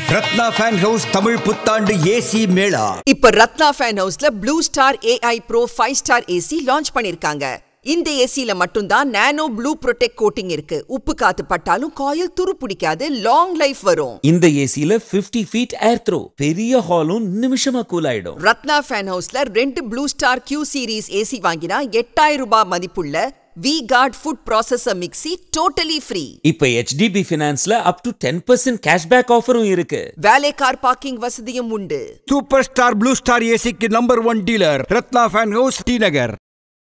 Ratna fan house Tamil புத்தாண்டு AC மேளா இப்ப ரத்னா ஃபேன் ஹவுஸ்ல Blue Star AI pro five star AC launch பண்ணிருக்காங்க இந்த ஏசில மட்டும்தான் நானோ ப்ளூ ப்ரொடெக்ட் கோட்டிங் இருக்கு உப்பு காத்து பட்டாலும் காயில் துரு பிடிக்காது லாங் லைஃப் வரும் இந்த ஏசில 50 ஃபீட் ஏர் த்ரோ பெரிய ஹாலும் நிமிஷமா கூல் ஆயிடும் ரத்னா ஃபேன் ஹவுஸ்ல ரெண்டு Blue Star Q series AC வாங்கினா எட்டாயிரம் ரூபாய் மதிப்புள்ள V Guard food processor mixie totally free இப்ப HDB ஃபினான்ஸ்ல up to ten percent cashback ஆஃபரும் இருக்கு வேலை கார் பார்க்கிங் வசதியும் உண்டு சூப்பர் ஸ்டார் ப்ளூ ஸ்டார் ஏசிக்கு number one dealer Ratna fan house T நகர்